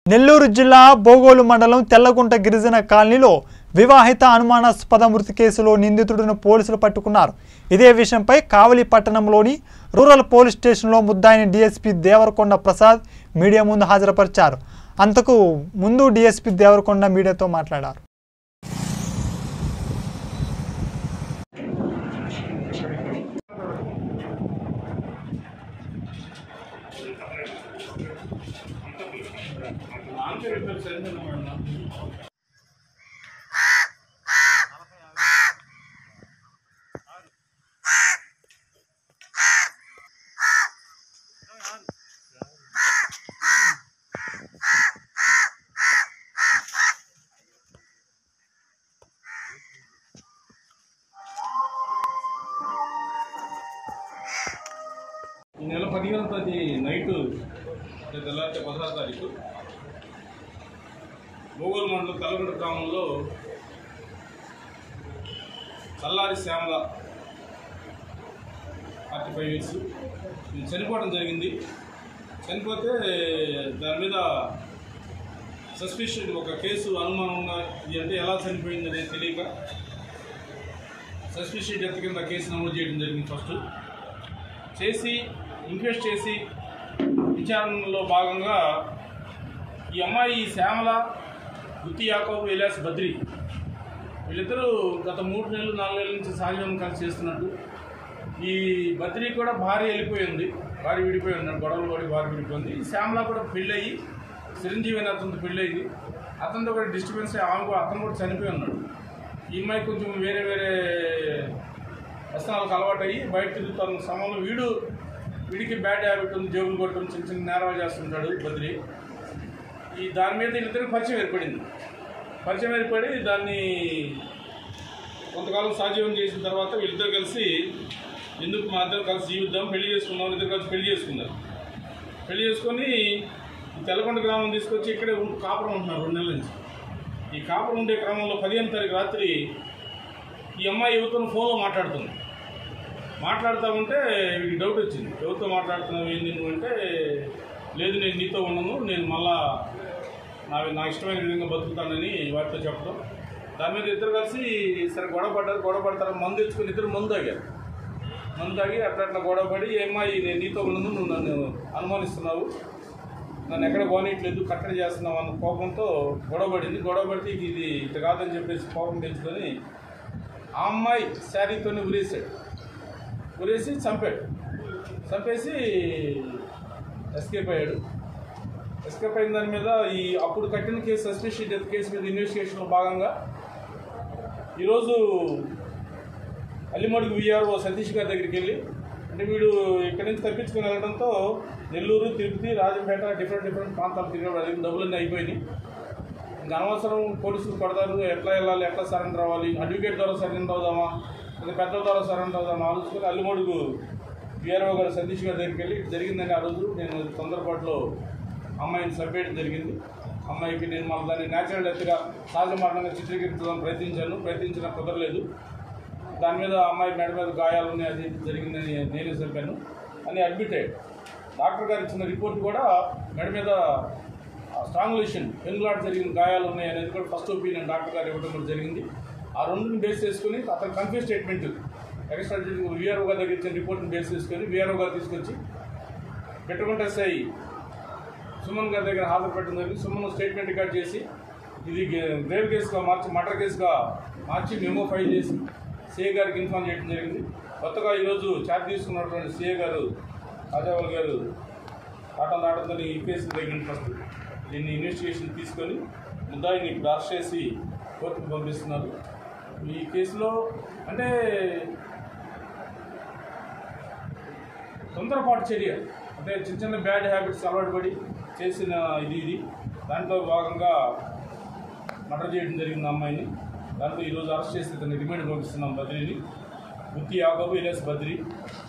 నెల్లూరు జిల్లా బోగోలు మండలం తెల్లగుంట గిరిజన కాలనీలో వివాహిత అనుమానాస్పద మృతి కేసులో నిందితుడిని పోలీసులు పట్టుకున్నారు ఇదే విషయంపై కావలి పట్టణంలోని రూరల్ పోలీస్ స్టేషన్లో ముద్దాయిని డీఎస్పీ దేవరకొండ ప్రసాద్ మీడియా ముందు హాజరుపరిచారు అంతకు ముందు డీఎస్పీ దేవరకొండ మీడియాతో మాట్లాడారు ఈ నెల పదిహేనవ తేదీ నైటు అంటే తెల్లారితే పదహారు తారీఖు మోగోలు మండలం కల్లగొండ గ్రామంలో చల్లారి శ్యామల ఫార్టీ ఫైవ్ ఇయర్స్ ఈమె చనిపోవడం జరిగింది చనిపోతే దాని మీద సస్పిషన్ ఒక కేసు అనుమానంగా ఇది అంటే ఎలా చనిపోయింది అనేది తెలియక సస్పిషన్ డెత్ కింద కేసు నమోదు చేయడం జరిగింది ఫస్ట్ చేసి ఇంక్వెస్ట్ చేసి విచారణలో భాగంగా ఈ అమ్మాయి శ్యామల గుత్తి యాకోబు ఎలియాస్ బద్రి వీళ్ళిద్దరూ గత మూడు నెలలు నాలుగు నెలల నుంచి సహజీవనం కలిసి చేస్తున్నట్టు ఈ బద్రి కూడా భార్య వెళ్ళిపోయింది భార్య విడిపోయి ఉన్నాడు గొడవలు పడి భార్య విడిపోయింది ఈ శ్యామల కూడా పెళ్ళయి చిరంజీవి అనే అతనితో పెళ్ళయింది అతనితో కూడా డిస్టర్బెన్స్ అయ్యి ఆమె కూడా అతను కూడా చనిపోయి ఉన్నాడు ఈ అమ్మాయి కొంచెం వేరే వేరే వ్యసనాలకు అలవాటు అయ్యి బయట తిరుగుతున్న సమయంలో వీడు వీడికి బ్యాడ్ హ్యాబిట్ ఉంది జోబులు కొట్టడం చిన్న చిన్న నేరాలు చేస్తుంటాడు బద్రి ఈ దాని మీద వీళ్ళిద్దరికి పరిచయం ఏర్పడింది పరిచయం ఏర్పడి దాన్ని కొంతకాలం సహజీవనం చేసిన తర్వాత వీళ్ళిద్దరు కలిసి ఎందుకు మా ఇద్దరు కలిసి జీవిద్దాం పెళ్లి చేసుకుందాం ఇద్దరు కలిసి పెళ్లి చేసుకున్నారు పెళ్లి చేసుకొని ఈ తెల్లకొండ గ్రామం తీసుకొచ్చి ఇక్కడే ఉంటూ కాపురం ఉంటున్నారు రెండు నెలల నుంచి ఈ కాపురం ఉండే క్రమంలో పదిహేను తారీఖు రాత్రి ఈ అమ్మాయి యువతను ఫోన్లో మాట్లాడుతుంది మాట్లాడుతూ ఉంటే వీడికి డౌట్ వచ్చింది ఎవరితో మాట్లాడుతున్నావు ఏంది నువ్వు అంటే లేదు నేను నీతో ఉండను నేను మళ్ళా నా నా ఇష్టమైన విధంగా బతుకుతానని వాటితో చెప్పడం దాని మీద ఇద్దరు కలిసి సరే గొడవ పడ్డారు గొడవ పడతారు మందు తెచ్చుకొని ఇద్దరు మందు తాగారు మందు తాగి అట్లా అట్లా గొడవ పడి "ఏ అమ్మాయి నేను నీతో ఉండను నువ్వు నన్ను అనుమానిస్తున్నావు నన్ను ఎక్కడ పోనీయట్లేదు కట్టడి చేస్తున్నావు అన్న కోపంతో గొడవ పడింది గొడవ పడితే ఇది ఇది ఇట్లా కాదని చెప్పేసి కోపం తెచ్చుకొని ఆ అమ్మాయి శారీతోనే ఉరేసాడు ఉరేసి చంపాడు చంపేసి ఎస్కేప్ అయ్యాడు ఎస్కేప్ అయిన దాని మీద ఈ అప్పుడు కట్టిన కేసు సస్పెషన్ డెత్ కేసు మీద ఇన్వెస్టిగేషన్లో భాగంగా ఈరోజు అల్లిమడుగు విఆర్ఓ సతీష్ గారి దగ్గరికి వెళ్ళి అంటే వీడు ఇక్కడి నుంచి తప్పించుకుని వెళ్ళడంతో నెల్లూరు తిరుపతి రాజంపేట డిఫరెంట్ డిఫరెంట్ ప్రాంతాలు తిరిగాడు అది డబ్బులన్నీ అయిపోయినాయి ఇంకా అనవసరం పోలీసులు కొడతారు ఎట్లా వెళ్ళాలి ఎట్లా సరెండర్ అవ్వాలి అడ్వకేట్ ద్వారా సరెండర్ అవుదామా లేదా పెద్దల ద్వారా సరెండర్ అవుదామా ఆలోచించుకొని అల్లిమడుగు విఆర్ఓ గారు సతీష్ గారి దగ్గరికి వెళ్ళి "ఇది జరిగిందని ఆ రోజు నేను తొందరపాటులో అమ్మాయిని చంపేయడం జరిగింది అమ్మాయికి నేను మళ్ళీ దాన్ని న్యాచురల్ డెత్గా సహజ మరణంగా చిత్రీకరించడానికి ప్రయత్నించాను ప్రయత్నించిన కుదరలేదు దాని మీద అమ్మాయి మెడ మీద గాయాలు ఉన్నాయి అది ఇది జరిగిందని నేనే చెప్పాను అని అడ్మిట్ అయ్యాడు డాక్టర్ గారు ఇచ్చిన రిపోర్ట్ కూడా మెడ మీద స్ట్రాంగులేషన్ పెనులాట జరిగిన గాయాలు ఉన్నాయి అనేది కూడా ఫస్ట్ ఒపీనియన్ డాక్టర్ గారు ఇవ్వడం కూడా జరిగింది ఆ రెండుని బేస్ చేసుకుని అతను కన్ఫ్యూజ్ స్టేట్మెంట్ ఎక్స్ట్రా విఆర్ఓ గారి దగ్గర ఇచ్చిన రిపోర్ట్ని బేస్ చేసుకొని విఆర్ఓ గారు తీసుకొచ్చి పెట్టుకుంటే ఎస్ఐ సుమన్ గారి దగ్గర హాజరు పెట్టడం జరిగింది సుమన్ స్టేట్మెంట్ రికార్డ్ చేసి ఇది గ్రేవ్ కేసుగా మార్చి మర్డర్ కేసుగా మార్చి మెమో ఫైల్ చేసి సిఏ గారికి ఇన్ఫార్మ్ చేయడం జరిగింది కొత్తగా ఈరోజు ఛార్జ్ తీసుకున్నటువంటి సిఏ గారు రాజావాల్ గారు ఆటం దాటంతో ఈ కేసు తగిన ఫస్ట్ దీన్ని ఇన్వెస్టిగేషన్ తీసుకొని ముద్దాయిని ఇప్పుడు అరెస్ట్ చేసి కోర్టుకు పంపిస్తున్నారు ఈ కేసులో అంటే తొందరపాటు చర్య అంటే చిన్న చిన్న బ్యాడ్ హ్యాబిట్స్ అలవాటు పడి చేసిన ఇది ఇది దాంట్లో భాగంగా మర్డర్ చేయడం జరిగింది ఆ అమ్మాయిని దాంతో ఈరోజు అరెస్ట్ చేసి ఇతన్ని రిమాండ్ పంపిస్తున్నాం బద్రీని గుత్తి యాగబు ఇలియాస్ బద్రి